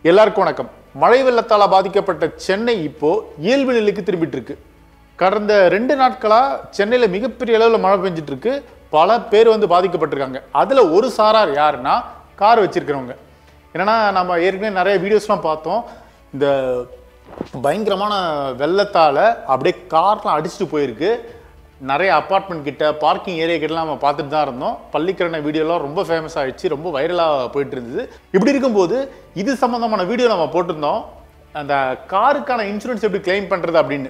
எல்லாருக்கும் வணக்கம் மழை வெள்ளத்தால் பாதிக்கப்பட்ட சென்னை இப்போ இயல்பு நிலைக்கு திரும்பிட்டு இருக்கு கடந்த ரெண்டு நாட்களா சென்னையில மிகப்பெரிய அளவில் மழை பெஞ்சிட்டு இருக்கு பல பேர் வந்து பாதிக்கப்பட்டிருக்காங்க அதுல ஒரு சாரார் யாருன்னா கார் வச்சிருக்கிறவங்க என்னன்னா நம்ம ஏற்கனவே நிறைய வீடியோஸ்லாம் பார்த்தோம் இந்த பயங்கரமான வெள்ளத்தால அப்படியே கார்லாம் அடிச்சுட்டு போயிருக்கு நிறைய அப்பார்ட்மெண்ட் கிட்ட பார்க்கிங் ஏரியா கிட்டலாம் நம்ம பார்த்துட்டு தான் இருந்தோம் பள்ளிக்கரணை வீடியோலாம் ரொம்ப ஃபேமஸ் ஆயிடுச்சு ரொம்ப வைரலாக போயிட்டு இருந்தது இப்படி இருக்கும்போது இது சம்மந்தமான வீடியோ நம்ம போட்டிருந்தோம் அந்த காருக்கான இன்சூரன்ஸ் எப்படி கிளைம் பண்ணுறது அப்படின்னு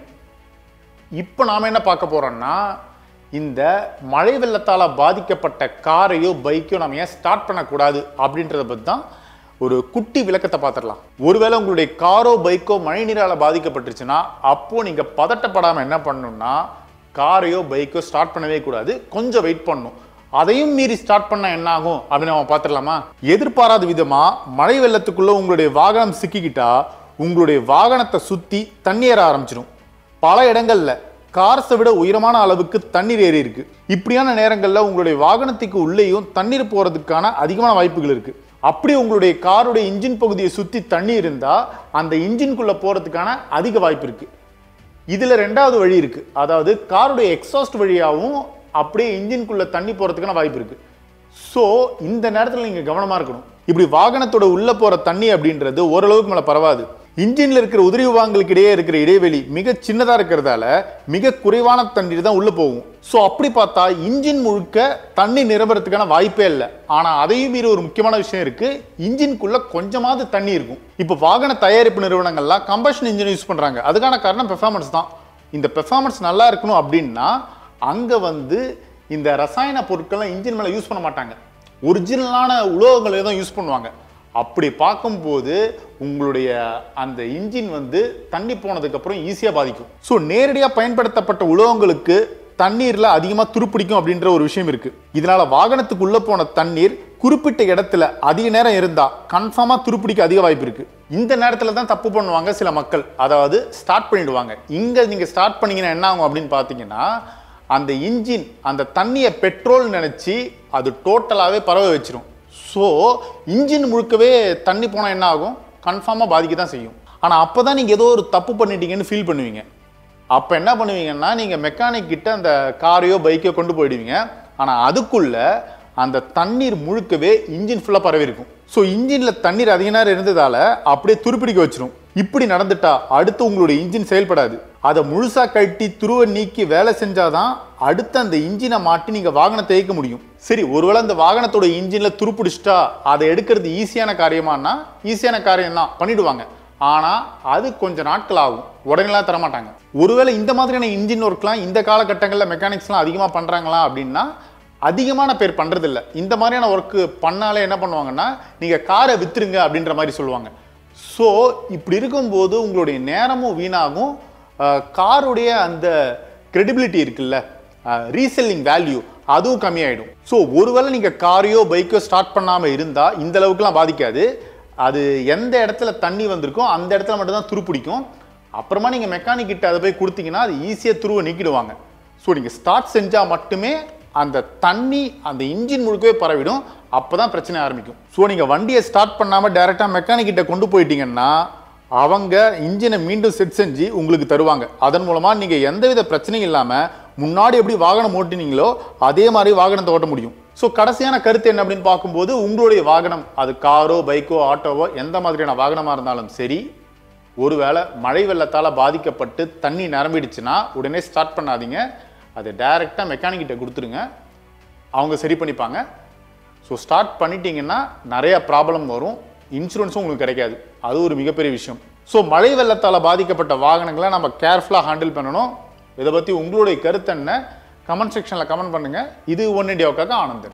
இப்போ நாம் என்ன பார்க்க போறோம்னா இந்த மழை வெள்ளத்தால் பாதிக்கப்பட்ட காரையோ பைக்கையோ நம்ம ஏன் ஸ்டார்ட் பண்ணக்கூடாது அப்படின்றத பற்றி தான் ஒரு குட்டி விளக்கத்தை பார்த்துடலாம் ஒருவேளை உங்களுடைய காரோ பைக்கோ மழை நீரால் பாதிக்கப்பட்டுருச்சுன்னா அப்போ நீங்கள் பதட்டப்படாமல் என்ன பண்ணணும்னா காரையோ பைக்கோ ஸ்டார்ட் பண்ணவே கூடாது கொஞ்சம் வெயிட் பண்ணணும் அதையும் மீறி ஸ்டார்ட் பண்ணா என்ன ஆகும் அப்படின்னு நம்ம பார்த்துடலாமா எதிர்பாராத விதமா மழை வெள்ளத்துக்குள்ள உங்களுடைய வாகனம் சிக்கிக்கிட்டா உங்களுடைய வாகனத்தை சுத்தி தண்ணீர ஆரம்பிச்சிடும் பல இடங்கள்ல கார்ஸை விட உயரமான அளவுக்கு தண்ணீர் ஏறி இருக்கு இப்படியான நேரங்கள்ல உங்களுடைய வாகனத்துக்கு உள்ளேயும் தண்ணீர் போறதுக்கான அதிகமான வாய்ப்புகள் இருக்கு அப்படி உங்களுடைய காருடைய இன்ஜின் பகுதியை சுத்தி தண்ணி இருந்தா அந்த இன்ஜின்குள்ள போறதுக்கான அதிக வாய்ப்பு இருக்கு இதுல ரெண்டாவது வழி இருக்கு அதாவது காருடைய எக்ஸாஸ்ட் வழியாகவும் அப்படியே இன்ஜின்குள்ள தண்ணி போறதுக்கான வாய்ப்பு இருக்கு ஸோ இந்த நேரத்தில் நீங்க கவனமா இருக்கணும் இப்படி வாகனத்தோட உள்ள போற தண்ணி அப்படின்றது ஓரளவுக்கு மேல பரவாது இன்ஜின்ல இருக்கிற உதிரி விபாகங்களுக்கு இடையே இருக்கிற இடைவெளி மிக சின்னதா இருக்கிறதால மிக குறைவான தண்ணீர் தான் உள்ள போகும் ஸோ அப்படி பார்த்தா இன்ஜின் முழுக்க தண்ணி நிரம்புறதுக்கான வாய்ப்பே இல்லை ஆனா அதையும் மீறி ஒரு முக்கியமான விஷயம் இருக்கு இன்ஜின்குள்ள கொஞ்சமாவது தண்ணி இருக்கும் இப்போ வாகன தயாரிப்பு நிறுவனங்கள்லாம் கம்பஷன் இன்ஜின் யூஸ் பண்றாங்க அதுக்கான காரணம் பெர்ஃபார்மன்ஸ் தான் இந்த பெர்ஃபார்மன்ஸ் நல்லா இருக்கணும் அப்படின்னா அங்க வந்து இந்த ரசாயன பொருட்கள்லாம் இன்ஜின் மேல யூஸ் பண்ண மாட்டாங்க ஒரிஜினலான உலோகங்களை தான் யூஸ் பண்ணுவாங்க அப்படி பார்க்கும்போது உங்களுடைய அந்த இன்ஜின் வந்து தண்ணி போனதுக்கு அப்புறம் ஈஸியாக பாதிக்கும் ஸோ நேரடியாக பயன்படுத்தப்பட்ட உலோகங்களுக்கு தண்ணீர்ல அதிகமாக துருப்பிடிக்கும் அப்படின்ற ஒரு விஷயம் இருக்கு இதனால வாகனத்துக்கு உள்ள போன தண்ணீர் குறிப்பிட்ட இடத்துல அதிக நேரம் இருந்தா கன்ஃபார்மா துருப்பிடிக்க அதிக வாய்ப்பு இருக்கு இந்த நேரத்துல தான் தப்பு பண்ணுவாங்க சில மக்கள் அதாவது ஸ்டார்ட் பண்ணிடுவாங்க இங்க நீங்க ஸ்டார்ட் பண்ணீங்கன்னா என்ன ஆகும் அப்படின்னு பார்த்தீங்கன்னா அந்த இன்ஜின் அந்த தண்ணியை பெட்ரோல் நினைச்சு அது டோட்டலாகவே பரவ வச்சிரும் ஸோ இன்ஜின் முழுக்கவே தண்ணி போனால் என்ன ஆகும் கன்ஃபார்மாக பாதிக்க தான் செய்யும் ஆனால் அப்போ தான் நீங்கள் ஏதோ ஒரு தப்பு பண்ணிட்டீங்கன்னு ஃபீல் பண்ணுவீங்க அப்போ என்ன பண்ணுவீங்கன்னா நீங்கள் மெக்கானிக் கிட்ட அந்த காரையோ பைக்கையோ கொண்டு போயிடுவீங்க ஆனால் அதுக்குள்ள அந்த தண்ணீர் முழுக்கவே இன்ஜின் ஃபுல்லாக பரவி இருக்கும் ஸோ இன்ஜினில் தண்ணீர் அதிக நேரம் இருந்ததால அப்படியே துருப்பிடிக்க வச்சிரும் இப்படி நடந்துட்டா அடுத்து உங்களுடைய இன்ஜின் செயல்படாது அதை முழுசா கட்டி துருவ நீக்கி வேலை செஞ்சாதான் அடுத்து அந்த இன்ஜினை மாட்டி நீங்க வாகனத்தை இயக்க முடியும் சரி ஒருவேளை அந்த வாகனத்தோட இன்ஜின்ல துருப்பிடிச்சிட்டா அதை எடுக்கிறது ஈஸியான காரியமானா ஈஸியான காரியம் தான் பண்ணிடுவாங்க ஆனா அது கொஞ்ச நாட்கள் ஆகும் உடனேலாம் தரமாட்டாங்க ஒருவேளை இந்த மாதிரியான இன்ஜின் ஒர்க்லாம் இந்த காலகட்டங்களில் மெக்கானிக்ஸ்லாம் அதிகமாக பண்றாங்களா அப்படின்னா அதிகமான பேர் பண்றதில்ல இந்த மாதிரியான ஒர்க்கு பண்ணாலே என்ன பண்ணுவாங்கன்னா நீங்க காரை வித்துருங்க அப்படின்ற மாதிரி சொல்லுவாங்க ஸோ இப்படி இருக்கும்போது உங்களுடைய நேரமும் வீணாகும் அஹ், காருடைய அந்த credibility இருக்குல்ல ரீசெல்லிங் வேல்யூ அதுவும் கம்மியாயிடும் ஸோ ஒருவேளை நீங்கள் காரையோ பைக்கோ ஸ்டார்ட் பண்ணாமல் இருந்தால் இந்த அளவுக்குலாம் பாதிக்காது அது எந்த இடத்துல தண்ணி வந்திருக்கோ அந்த இடத்துல மட்டும்தான் துருப்பிடிக்கும் அப்புறமா நீங்கள் மெக்கானிக் கிட்ட அதை போய் கொடுத்தீங்கன்னா அது ஈஸியாக துருவை நீக்கிடுவாங்க ஸோ நீங்கள் ஸ்டார்ட் செஞ்சால் மட்டுமே அந்த தண்ணி அந்த இன்ஜின் முழுக்கவே பரவிடும் அப்போ தான் பிரச்சனை ஆரம்பிக்கும் ஸோ நீங்கள் வண்டியை ஸ்டார்ட் பண்ணாமல் டேரெக்டாக மெக்கானிக் கிட்ட கொண்டு போயிட்டீங்கன்னா அவங்க இன்ஜினை மீண்டும் செட் செஞ்சு உங்களுக்கு தருவாங்க அதன் மூலமாக நீங்கள் எந்தவித பிரச்சனையும் இல்லாமல் முன்னாடி எப்படி வாகனம் ஓட்டினீங்களோ அதே மாதிரி வாகனத்தை ஓட்ட முடியும் ஸோ கடைசியான கருத்து என்ன அப்படின்னு பார்க்கும்போது உங்களுடைய வாகனம் அது காரோ பைக்கோ ஆட்டோவோ எந்த மாதிரியான வாகனமாக இருந்தாலும் சரி ஒருவேளை மழை வெள்ளத்தால் பாதிக்கப்பட்டு தண்ணி நிரம்பிடுச்சுன்னா உடனே ஸ்டார்ட் பண்ணாதீங்க அதை டைரெக்டாக மெக்கானிக் கிட்ட கொடுத்துருங்க அவங்க சரி பண்ணிப்பாங்க ஸோ ஸ்டார்ட் பண்ணிட்டீங்கன்னா நிறைய ப்ராப்ளம் வரும் இன்சூரன்ஸும் உங்களுக்கு கிடைக்காது அது ஒரு மிகப்பெரிய விஷயம் ஸோ மழை வெள்ளத்தால் பாதிக்கப்பட்ட வாகனங்களை நம்ம கேர்ஃபுல்லாக ஹேண்டில் பண்ணணும் இதை பற்றி உங்களுடைய கருத்து என்ன கமெண்ட் செக்ஷனில் கமெண்ட் பண்ணுங்கள் இது ஒன் இண்டியாவுக்காக ஆனந்தன்